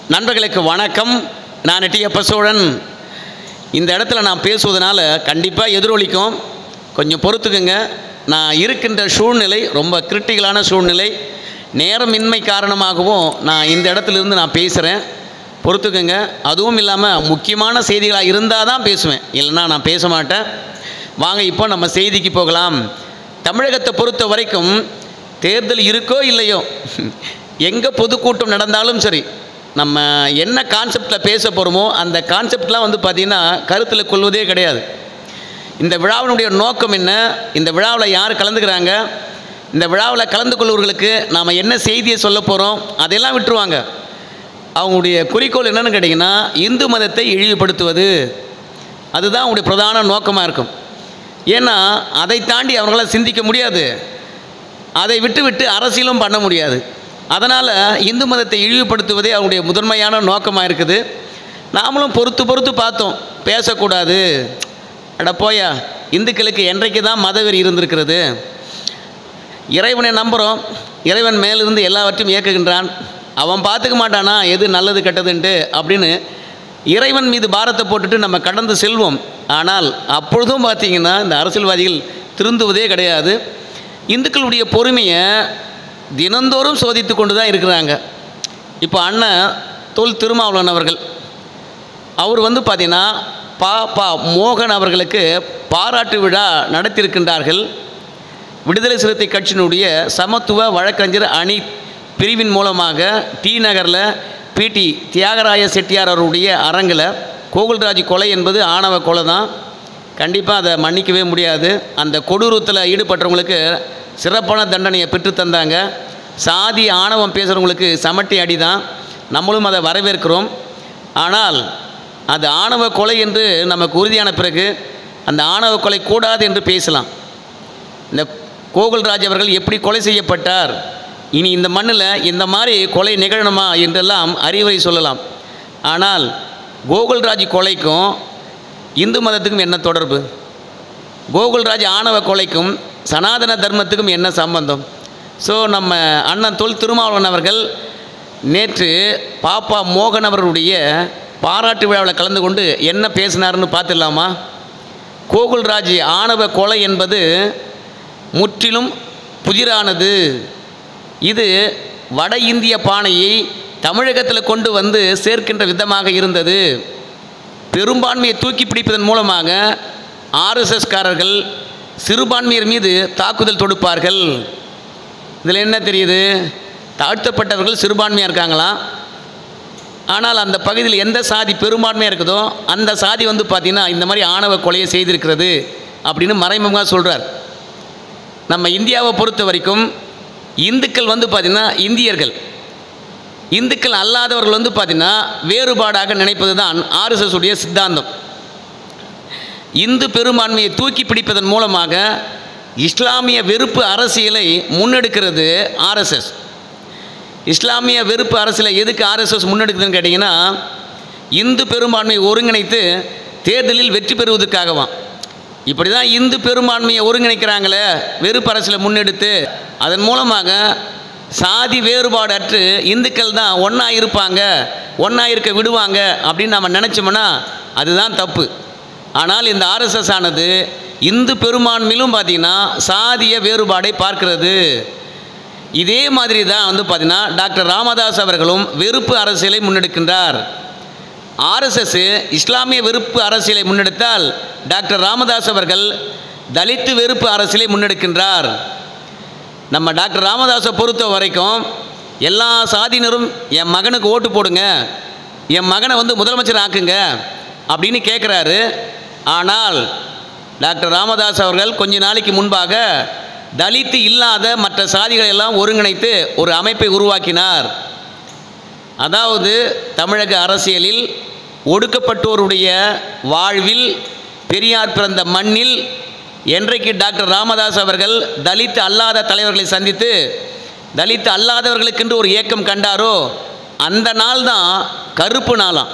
நண்பர்களுக்கு வணக்கம் நான் எட்டியப்ப சோழன் இந்த இடத்துல நான் பேசுவதனால கண்டிப்பாக எதிரொலிக்கும் கொஞ்சம் பொறுத்துக்குங்க நான் இருக்கின்ற சூழ்நிலை ரொம்ப கிரிட்டிக்கலான சூழ்நிலை நேரமின்மை காரணமாகவும் நான் இந்த இடத்துலேருந்து நான் பேசுகிறேன் பொறுத்துக்குங்க அதுவும் இல்லாமல் முக்கியமான செய்திகளாக இருந்தால் தான் பேசுவேன் இல்லைன்னா நான் பேச மாட்டேன் வாங்க இப்போ நம்ம செய்திக்கு போகலாம் தமிழகத்தை பொறுத்த வரைக்கும் தேர்தல் இருக்கோ இல்லையோ எங்கே பொதுக்கூட்டம் நடந்தாலும் சரி நம்ம என்ன கான்செப்டில் பேச போகிறோமோ அந்த கான்செப்ட்லாம் வந்து பார்த்திங்கன்னா கருத்தில் கொள்வதே கிடையாது இந்த விழாவினுடைய நோக்கம் என்ன இந்த விழாவில் யார் கலந்துக்கிறாங்க இந்த விழாவில் கலந்து கொள்வர்களுக்கு நாம் என்ன செய்தியை சொல்ல போகிறோம் அதெல்லாம் விட்டுருவாங்க அவங்களுடைய குறிக்கோள் என்னென்னு கேட்டிங்கன்னா இந்து மதத்தை இழிவுபடுத்துவது அதுதான் அவங்களுடைய பிரதான நோக்கமாக இருக்கும் ஏன்னா அதை தாண்டி அவங்களால சிந்திக்க முடியாது அதை விட்டு விட்டு அரசியலும் பண்ண முடியாது அதனால் இந்து மதத்தை இழிவுபடுத்துவதே அவங்களுடைய முதன்மையான நோக்கமாக இருக்குது நாமளும் பொறுத்து பொறுத்து பார்த்தோம் பேசக்கூடாது அட போயா இந்துக்களுக்கு என்றைக்கு தான் மதவெறி இருந்திருக்கிறது இறைவனை நம்புகிறோம் இறைவன் மேலிருந்து எல்லாவற்றையும் இயக்குகின்றான் அவன் பார்த்துக்க மாட்டானா எது நல்லது கெட்டதுன்ட்டு அப்படின்னு இறைவன் மீது பாரத்தை போட்டுட்டு நம்ம கடந்து செல்வோம் ஆனால் அப்பொழுதும் பார்த்தீங்கன்னா இந்த அரசியல்வாதிகள் திருந்துவதே கிடையாது இந்துக்களுடைய பொறுமையை தினந்தோறும் சோதித்து கொண்டு தான் இருக்கிறாங்க இப்போ அண்ணன் தொல் திருமாவளவன் அவர்கள் அவர் வந்து பார்த்தீங்கன்னா பா பா மோகன் அவர்களுக்கு பாராட்டு விழா நடத்தியிருக்கின்றார்கள் விடுதலை சிறுத்தை கட்சியினுடைய சமத்துவ வழக்கறிஞர் அணி பிரிவின் மூலமாக டி நகரில் பிடி தியாகராய செட்டியார் அவருடைய அரங்கில் கோகுல்ராஜ் கொலை என்பது ஆணவ கொலை தான் கண்டிப்பாக அதை மன்னிக்கவே முடியாது அந்த கொடூரத்தில் ஈடுபட்டவங்களுக்கு சிறப்பான தண்டனையை பெற்று தந்தாங்க சாதி ஆணவம் பேசுகிறவங்களுக்கு சமட்டி அடி தான் நம்மளும் அதை வரவேற்கிறோம் ஆனால் அது ஆணவ கொலை என்று நமக்கு உறுதியான பிறகு அந்த ஆணவ கொலை கூடாது என்று பேசலாம் இந்த கோகுல்ராஜ் அவர்கள் எப்படி கொலை செய்யப்பட்டார் இனி இந்த மண்ணில் இந்த மாதிரி கொலை நிகழணுமா என்றெல்லாம் அறிவுரை சொல்லலாம் ஆனால் கோகுல்ராஜ் கொலைக்கும் இந்து மதத்துக்கும் என்ன தொடர்பு கோகுல்ராஜ் ஆணவ கொலைக்கும் சனாதன தர்மத்துக்கும் என்ன சம்பந்தம் ஸோ நம்ம அண்ணன் தொல் திருமாவளவன் அவர்கள் நேற்று பாப்பா மோகன் அவர்களுடைய பாராட்டு விழாவில் கலந்து கொண்டு என்ன பேசினாருன்னு பார்த்துடலாமா கோகுல்ராஜ் ஆணவ கொலை என்பது முற்றிலும் புதிரானது இது வட இந்திய பானையை தமிழகத்தில் கொண்டு வந்து சேர்க்கின்ற விதமாக இருந்தது பெரும்பான்மையை தூக்கி பிடிப்பதன் மூலமாக ஆர்எஸ்எஸ்காரர்கள் சிறுபான்மையர் மீது தாக்குதல் தொடுப்பார்கள் இதில் என்ன தெரியுது தாழ்த்தப்பட்டவர்கள் சிறுபான்மையாக இருக்காங்களாம் ஆனால் அந்த பகுதியில் எந்த சாதி பெரும்பான்மையாக இருக்குதோ அந்த சாதி வந்து பார்த்திங்கன்னா இந்த மாதிரி ஆணவ கொலையை செய்திருக்கிறது அப்படின்னு மறைமுகமாக சொல்கிறார் நம்ம இந்தியாவை பொறுத்த வரைக்கும் இந்துக்கள் வந்து பார்த்திங்கன்னா இந்தியர்கள் இந்துக்கள் அல்லாதவர்கள் வந்து பார்த்திங்கன்னா வேறுபாடாக நினைப்பது தான் ஆர்எஸ்எஸ் உடைய சித்தாந்தம் இந்து பெரும்பான்மையை தூக்கி பிடிப்பதன் மூலமாக இஸ்லாமிய வெறுப்பு அரசியலை முன்னெடுக்கிறது ஆர்எஸ்எஸ் இஸ்லாமிய வெறுப்பு அரசியலை எதுக்கு ஆர்எஸ்எஸ் முன்னெடுக்குதுன்னு கேட்டிங்கன்னா இந்து பெரும்பான்மையை ஒருங்கிணைத்து தேர்தலில் வெற்றி பெறுவதற்காகவாம் இப்படி தான் இந்து பெரும்பான்மையை ஒருங்கிணைக்கிறாங்களே வெறுப்பு அரசியலை முன்னெடுத்து அதன் மூலமாக சாதி வேறுபாடு அற்று இந்துக்கள் தான் ஒன்றா இருப்பாங்க ஒன்றா இருக்க விடுவாங்க அப்படின்னு நம்ம நினச்சோம்னா அதுதான் தப்பு ஆனால் இந்த ஆர்எஸ்எஸ் ஆனது இந்து பெரும்பான்மையிலும் பார்த்திங்கன்னா சாதிய வேறுபாடை பார்க்கிறது இதே மாதிரி தான் வந்து பார்த்திங்கன்னா டாக்டர் ராமதாஸ் அவர்களும் வெறுப்பு அரசியலை முன்னெடுக்கின்றார் ஆர்எஸ்எஸ் இஸ்லாமிய வெறுப்பு அரசியலை முன்னெடுத்தால் டாக்டர் ராமதாஸ் அவர்கள் தலித்து வெறுப்பு அரசியலை முன்னெடுக்கின்றார் நம்ம டாக்டர் ராமதாஸை பொறுத்த வரைக்கும் எல்லா சாதியினரும் என் மகனுக்கு ஓட்டு போடுங்க என் மகனை வந்து முதலமைச்சர் ஆக்குங்க அப்படின்னு கேட்குறாரு ஆனால் டாக்டர் ராமதாஸ் அவர்கள் கொஞ்ச நாளைக்கு முன்பாக தலித்து இல்லாத மற்ற சாதிகளை எல்லாம் ஒருங்கிணைத்து ஒரு அமைப்பை உருவாக்கினார் அதாவது தமிழக அரசியலில் ஒடுக்கப்பட்டோருடைய வாழ்வில் பெரியார் பிறந்த மண்ணில் என்றைக்கு டாக்டர் ராமதாஸ் அவர்கள் தலித் அல்லாத தலைவர்களை சந்தித்து தலித் அல்லாதவர்களுக்கென்று ஒரு இயக்கம் கண்டாரோ அந்த நாள் தான் கருப்பு நாளாம்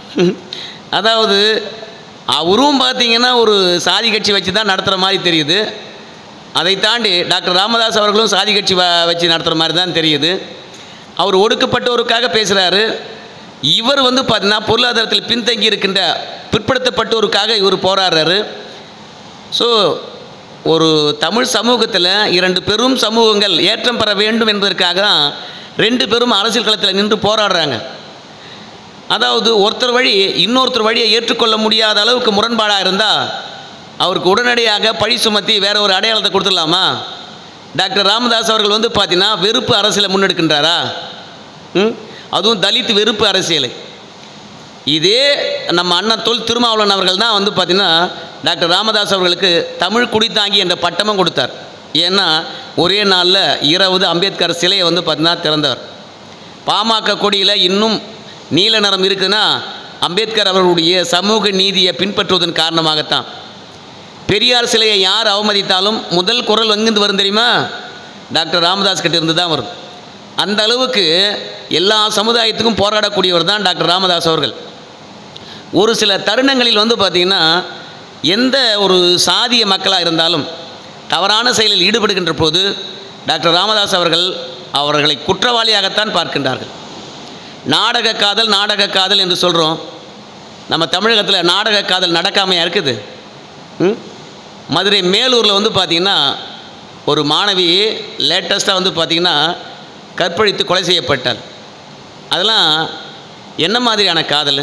அதாவது அவரும் பார்த்தீங்கன்னா ஒரு சாதி கட்சி வச்சு தான் நடத்துகிற மாதிரி தெரியுது அதை தாண்டி டாக்டர் ராமதாஸ் அவர்களும் சாதி கட்சி வ- வச்சு நடத்துகிற மாதிரி தான் தெரியுது அவர் ஒடுக்கப்பட்டோருக்காக பேசுகிறாரு இவர் வந்து பார்த்தீங்கன்னா பொருளாதாரத்தில் பின்தங்கி இருக்கின்ற பிற்படுத்தப்பட்டோருக்காக இவர் போராடுறாரு ஸோ ஒரு தமிழ் சமூகத்தில் இரண்டு பெரும் சமூகங்கள் ஏற்றம் பெற வேண்டும் என்பதற்காக தான் ரெண்டு பேரும் அரசியல் களத்தில் நின்று போராடுறாங்க அதாவது ஒருத்தர் வழி இன்னொருத்தர் வழியை ஏற்றுக்கொள்ள முடியாத அளவுக்கு முரண்பாடாக இருந்தால் அவருக்கு உடனடியாக பழி சுமத்தி வேற ஒரு அடையாளத்தை கொடுத்துடலாமா டாக்டர் ராமதாஸ் அவர்கள் வந்து பார்த்தீங்கன்னா வெறுப்பு அரசியலை முன்னெடுக்கின்றாரா ம் அதுவும் தலித் வெறுப்பு அரசியலை இதே நம்ம அண்ணன் தொல் திருமாவளவன் அவர்கள் தான் வந்து பார்த்தீங்கன்னா டாக்டர் ராமதாஸ் அவர்களுக்கு தமிழ் குடித்தாங்கி என்ற பட்டமும் கொடுத்தார் ஏன்னா ஒரே நாளில் இரவு அம்பேத்கர் சிலையை வந்து பார்த்தீங்கன்னா திறந்தவர் பாமக கொடியில் இன்னும் நீல நிறம் இருக்குன்னா அம்பேத்கர் அவர்களுடைய சமூக நீதியை பின்பற்றுவதன் காரணமாகத்தான் பெரியார் சிலையை யார் அவமதித்தாலும் முதல் குரல் எங்கிருந்து வரும் தெரியுமா டாக்டர் ராமதாஸ் கிட்ட இருந்து தான் வரும் அந்த அளவுக்கு எல்லா சமுதாயத்துக்கும் போராடக்கூடியவர் தான் டாக்டர் ராமதாஸ் அவர்கள் ஒரு சில தருணங்களில் வந்து பார்த்திங்கன்னா எந்த ஒரு சாதிய மக்களாக இருந்தாலும் தவறான செயலில் ஈடுபடுகின்ற போது டாக்டர் ராமதாஸ் அவர்கள் அவர்களை குற்றவாளியாகத்தான் பார்க்கின்றார்கள் நாடக காதல் நாடக காதல் என்று சொல்கிறோம் நம்ம தமிழகத்தில் நாடக காதல் நடக்காமையா இருக்குது ம்? மதுரை மேலூரில் வந்து பார்த்திங்கன்னா ஒரு மாணவி லேட்டஸ்ட்டாக வந்து பார்த்திங்கன்னா கற்பழித்து கொலை செய்யப்பட்டார் அதெல்லாம் என்ன மாதிரியான காதல்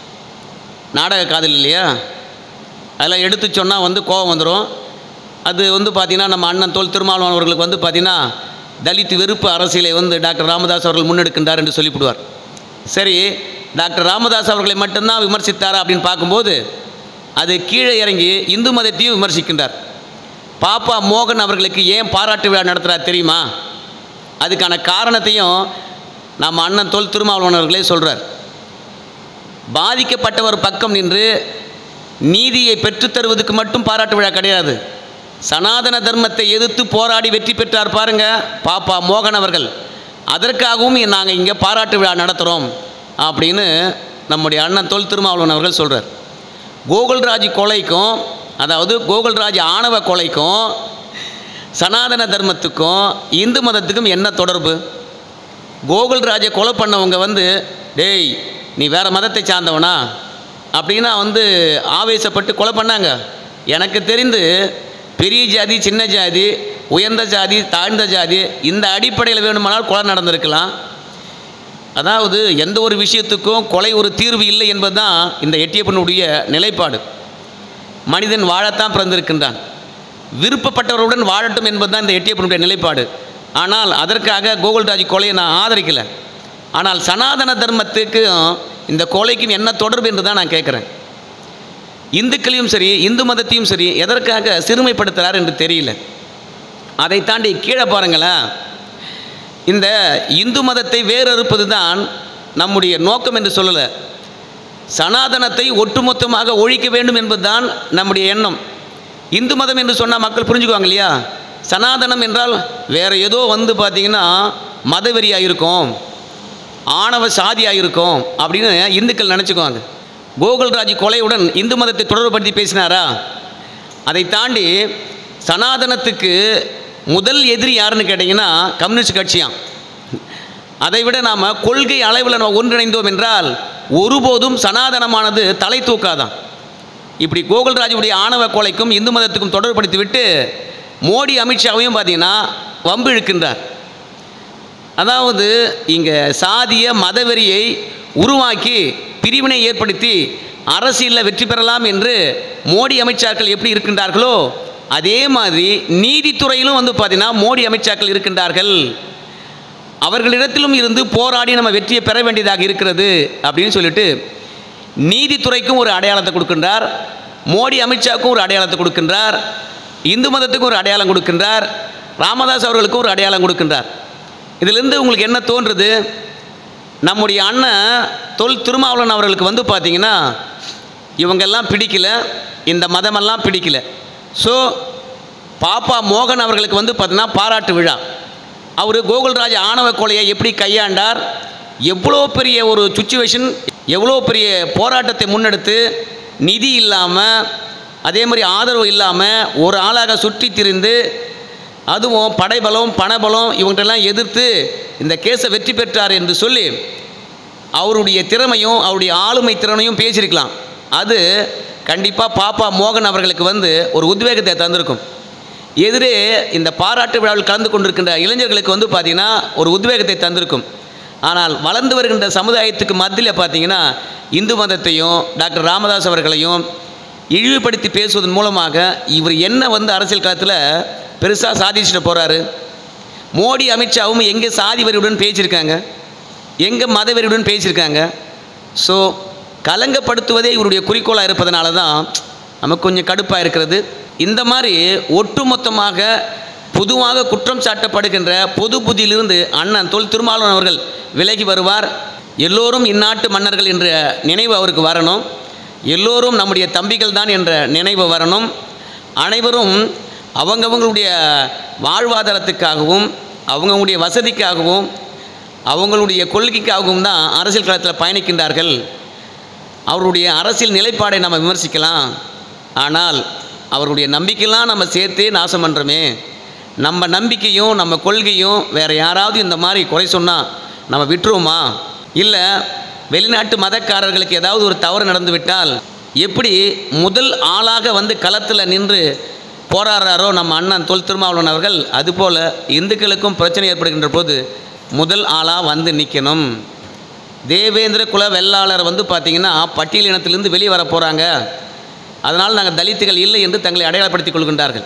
நாடக காதல் இல்லையா அதெல்லாம் எடுத்து சொன்னால் வந்து கோபம் வந்துடும் அது வந்து பார்த்திங்கன்னா நம்ம அண்ணன் தோல் திருமாவளவன் அவர்களுக்கு வந்து பார்த்திங்கன்னா தலித் வெறுப்பு அரசியலை வந்து டாக்டர் ராமதாஸ் அவர்கள் முன்னெடுக்கின்றார் என்று சொல்லிவிடுவார் சரி டாக்டர் ராமதாஸ் அவர்களை மட்டும்தான் விமர்சித்தாரா அப்படின்னு பார்க்கும்போது அது கீழே இறங்கி இந்து மதத்தையும் விமர்சிக்கின்றார் பாப்பா மோகன் அவர்களுக்கு ஏன் பாராட்டு விழா நடத்துகிறார் தெரியுமா அதுக்கான காரணத்தையும் நம்ம அண்ணன் தொல் திருமாவளவன் அவர்களே சொல்கிறார் பாதிக்கப்பட்டவர் பக்கம் நின்று நீதியை பெற்றுத் தருவதற்கு மட்டும் பாராட்டு விழா கிடையாது சனாதன தர்மத்தை எதிர்த்து போராடி வெற்றி பெற்றார் பாருங்க பாப்பா மோகன் அவர்கள் அதற்காகவும் நாங்கள் இங்கே பாராட்டு விழா நடத்துகிறோம் அப்படின்னு நம்முடைய அண்ணன் தொல் திருமாவளவன் அவர்கள் சொல்கிறார் கோகுல்ராஜ் கொலைக்கும் அதாவது கோகுல்ராஜ் ஆணவ கொலைக்கும் சனாதன தர்மத்துக்கும் இந்து மதத்துக்கும் என்ன தொடர்பு கோகுல்ராஜை கொலை பண்ணவங்க வந்து டேய் நீ வேற மதத்தை சார்ந்தவனா அப்படின்னா வந்து ஆவேசப்பட்டு கொலை பண்ணாங்க எனக்கு தெரிந்து பெரிய ஜாதி சின்ன ஜாதி உயர்ந்த ஜாதி தாழ்ந்த ஜாதி இந்த அடிப்படையில் வேணுமானால் கொலை நடந்திருக்கலாம் அதாவது எந்த ஒரு விஷயத்துக்கும் கொலை ஒரு தீர்வு இல்லை என்பது தான் இந்த எட்டியப்பனுடைய நிலைப்பாடு மனிதன் வாழத்தான் பிறந்திருக்கின்றான் விருப்பப்பட்டவருடன் வாழட்டும் என்பது தான் இந்த எட்டியப்பனுடைய நிலைப்பாடு ஆனால் அதற்காக கோகுல்ராஜ் கொலையை நான் ஆதரிக்கலை ஆனால் சனாதன தர்மத்துக்கும் இந்த கொலைக்கும் என்ன தொடர்பு என்று தான் நான் கேட்குறேன் இந்துக்களையும் சரி இந்து மதத்தையும் சரி எதற்காக சிறுமைப்படுத்துகிறார் என்று தெரியல அதை தாண்டி கீழே பாருங்களேன் இந்த இந்து மதத்தை வேறறுப்பது தான் நம்முடைய நோக்கம் என்று சொல்லலை சனாதனத்தை ஒட்டுமொத்தமாக ஒழிக்க வேண்டும் என்பதுதான் நம்முடைய எண்ணம் இந்து மதம் என்று சொன்னால் மக்கள் புரிஞ்சுக்குவாங்க இல்லையா சனாதனம் என்றால் வேற ஏதோ வந்து பார்த்தீங்கன்னா மதவெறியாக இருக்கும் ஆணவ சாதியாக இருக்கும் அப்படின்னு இந்துக்கள் நினச்சிக்குவாங்க கோகுல்ராஜ் கொலையுடன் இந்து மதத்தை தொடர்புபடுத்தி பேசினாரா அதை தாண்டி சனாதனத்துக்கு முதல் எதிரி யாருன்னு கேட்டிங்கன்னா கம்யூனிஸ்ட் கட்சியாம் அதை விட நாம் கொள்கை அளவில் நம்ம ஒன்றிணைந்தோம் என்றால் ஒருபோதும் சனாதனமானது தலை தூக்காதான் இப்படி கோகுல்ராஜுடைய ஆணவ கொலைக்கும் இந்து மதத்துக்கும் தொடர்புபடுத்தி விட்டு மோடி அமித்ஷாவையும் பார்த்தீங்கன்னா வம்பு இழுக்கின்றார் அதாவது இங்கே சாதிய மதவெறியை உருவாக்கி பிரிவினை ஏற்படுத்தி அரசியலில் வெற்றி பெறலாம் என்று மோடி அமித்ஷாக்கள் எப்படி இருக்கின்றார்களோ அதே மாதிரி நீதித்துறையிலும் வந்து பார்த்தீங்கன்னா மோடி அமித்ஷாக்கள் இருக்கின்றார்கள் அவர்களிடத்திலும் இருந்து போராடி நம்ம வெற்றியை பெற வேண்டியதாக இருக்கிறது அப்படின்னு சொல்லிட்டு நீதித்துறைக்கும் ஒரு அடையாளத்தை கொடுக்கின்றார் மோடி அமித்ஷாவுக்கும் ஒரு அடையாளத்தை கொடுக்கின்றார் இந்து மதத்துக்கும் ஒரு அடையாளம் கொடுக்கின்றார் ராமதாஸ் அவர்களுக்கும் ஒரு அடையாளம் கொடுக்கின்றார் இதிலிருந்து உங்களுக்கு என்ன தோன்றுது நம்முடைய அண்ணன் தொல் திருமாவளவன் அவர்களுக்கு வந்து பார்த்தீங்கன்னா இவங்கெல்லாம் பிடிக்கல இந்த மதமெல்லாம் பிடிக்கல ஸோ பாப்பா மோகன் அவர்களுக்கு வந்து பார்த்தீங்கன்னா பாராட்டு விழா அவர் கோகுல்ராஜ் ஆணவ கொலையை எப்படி கையாண்டார் எவ்வளோ பெரிய ஒரு சுச்சுவேஷன் எவ்வளோ பெரிய போராட்டத்தை முன்னெடுத்து நிதி இல்லாமல் அதே மாதிரி ஆதரவு இல்லாமல் ஒரு ஆளாக சுற்றி திரிந்து அதுவும் படைபலம் பணபலம் இவங்கள்ட்டெல்லாம் எதிர்த்து இந்த கேஸை வெற்றி பெற்றார் என்று சொல்லி அவருடைய திறமையும் அவருடைய ஆளுமை திறனையும் பேசியிருக்கலாம் அது கண்டிப்பாக பாப்பா மோகன் அவர்களுக்கு வந்து ஒரு உத்வேகத்தை தந்திருக்கும் எதிரே இந்த பாராட்டு விழாவில் கலந்து கொண்டிருக்கின்ற இளைஞர்களுக்கு வந்து பார்த்திங்கன்னா ஒரு உத்வேகத்தை தந்திருக்கும் ஆனால் வளர்ந்து வருகின்ற சமுதாயத்துக்கு மத்தியில் பார்த்தீங்கன்னா இந்து மதத்தையும் டாக்டர் ராமதாஸ் அவர்களையும் இழிவுபடுத்தி பேசுவதன் மூலமாக இவர் என்ன வந்து அரசியல் களத்தில் பெருசாக சாதிச்சுட்டு போகிறாரு மோடி அமித்ஷாவும் எங்கே சாதி வரியுடன் பேசியிருக்காங்க எங்கே மத வெறியுடன் பேசியிருக்காங்க ஸோ கலங்கப்படுத்துவதே இவருடைய குறிக்கோளாக இருப்பதனால தான் நமக்கு கொஞ்சம் கடுப்பாக இருக்கிறது இந்த மாதிரி ஒட்டுமொத்தமாக பொதுவாக குற்றம் சாட்டப்படுகின்ற பொது புத்தியிலிருந்து அண்ணன் தொல் திருமாவளவன் அவர்கள் விலகி வருவார் எல்லோரும் இந்நாட்டு மன்னர்கள் என்ற நினைவு அவருக்கு வரணும் எல்லோரும் நம்முடைய தம்பிகள் தான் என்ற நினைவு வரணும் அனைவரும் அவங்கவங்களுடைய வாழ்வாதாரத்துக்காகவும் அவங்கவுங்களுடைய வசதிக்காகவும் அவங்களுடைய கொள்கைக்காகவும் தான் அரசியல் களத்தில் பயணிக்கின்றார்கள் அவருடைய அரசியல் நிலைப்பாடை நம்ம விமர்சிக்கலாம் ஆனால் அவருடைய நம்பிக்கையெல்லாம் நம்ம சேர்த்தே நாசம் பண்ணுறோமே நம்ம நம்பிக்கையும் நம்ம கொள்கையும் வேறு யாராவது இந்த மாதிரி குறை சொன்னால் நம்ம விட்டுருவோமா இல்லை வெளிநாட்டு மதக்காரர்களுக்கு ஏதாவது ஒரு தவறு நடந்து விட்டால் எப்படி முதல் ஆளாக வந்து களத்தில் நின்று போராடுறாரோ நம்ம அண்ணன் தொல் திருமாவளவன் அவர்கள் அதுபோல் இந்துக்களுக்கும் பிரச்சனை ஏற்படுகின்ற போது முதல் ஆளாக வந்து நிற்கணும் தேவேந்திர குல வெள்ளாளர் வந்து பார்த்திங்கன்னா பட்டியல் இனத்திலிருந்து வெளியே வர போகிறாங்க அதனால் நாங்கள் தலித்துகள் இல்லை என்று தங்களை அடையாளப்படுத்திக் கொள்கின்றார்கள்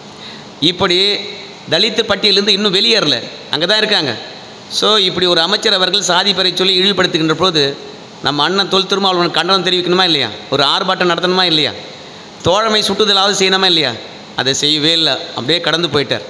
இப்படி தலித்து பட்டியலிருந்து இன்னும் வெளியேறல அங்கே தான் இருக்காங்க ஸோ இப்படி ஒரு அமைச்சர் அவர்கள் சாதி பெறை சொல்லி இழிவுபடுத்துகின்ற போது நம்ம அண்ணன் தொல் திருமாவளவன் கண்டனம் தெரிவிக்கணுமா இல்லையா ஒரு ஆர்ப்பாட்டம் நடத்தணுமா இல்லையா தோழமை சுட்டுதலாவது செய்யணுமா இல்லையா அதை செய்யவே இல்லை அப்படியே கடந்து போயிட்டார்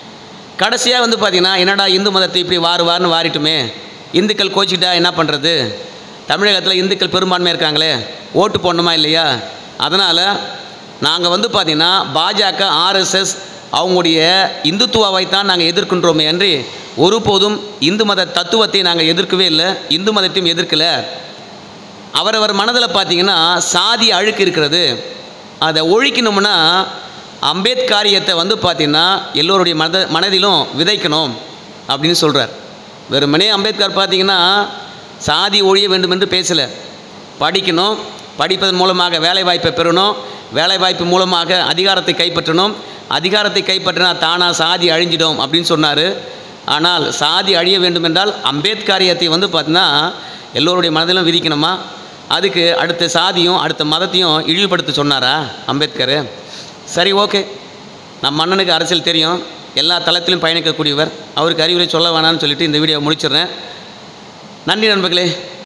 கடைசியாக வந்து பார்த்தீங்கன்னா என்னடா இந்து மதத்தை இப்படி வாரு வாருன்னு வாரிட்டுமே இந்துக்கள் கோச்சிக்கிட்டா என்ன பண்ணுறது தமிழகத்தில் இந்துக்கள் பெரும்பான்மை இருக்காங்களே ஓட்டு போடணுமா இல்லையா அதனால் நாங்கள் வந்து பார்த்திங்கன்னா பாஜக ஆர்எஸ்எஸ் அவங்களுடைய இந்துத்துவாவை தான் நாங்கள் எதிர்க்கின்றோமே அன்றி ஒருபோதும் இந்து மத தத்துவத்தை நாங்கள் எதிர்க்கவே இல்லை இந்து மதத்தையும் எதிர்க்கலை அவரவர் மனதில் பார்த்தீங்கன்னா சாதி அழுக்கு இருக்கிறது அதை ஒழிக்கணும்னா அம்பேத்காரியத்தை வந்து பார்த்தீங்கன்னா எல்லோருடைய மனத மனதிலும் விதைக்கணும் அப்படின்னு சொல்கிறார் வெறுமனே அம்பேத்கர் பார்த்தீங்கன்னா சாதி ஒழிய வேண்டும் என்று பேசலை படிக்கணும் படிப்பதன் மூலமாக வேலைவாய்ப்பை பெறணும் வேலைவாய்ப்பு மூலமாக அதிகாரத்தை கைப்பற்றணும் அதிகாரத்தை கைப்பற்றினா தானாக சாதி அழிஞ்சிடும் அப்படின்னு சொன்னார் ஆனால் சாதி அழிய வேண்டும் என்றால் அம்பேத்காரியத்தை வந்து பார்த்தீங்கன்னா எல்லோருடைய மனதிலும் விதிக்கணுமா அதுக்கு அடுத்த சாதியும் அடுத்த மதத்தையும் இழிவுபடுத்த சொன்னாரா அம்பேத்கர் சரி ஓகே நம்ம அண்ணனுக்கு அரசியல் தெரியும் எல்லா தளத்திலும் பயணிக்கக்கூடியவர் அவருக்கு அறிவுரை சொல்ல வேணாம்னு சொல்லிட்டு இந்த வீடியோவை முடிச்சிடுறேன் நன்றி நண்பர்களே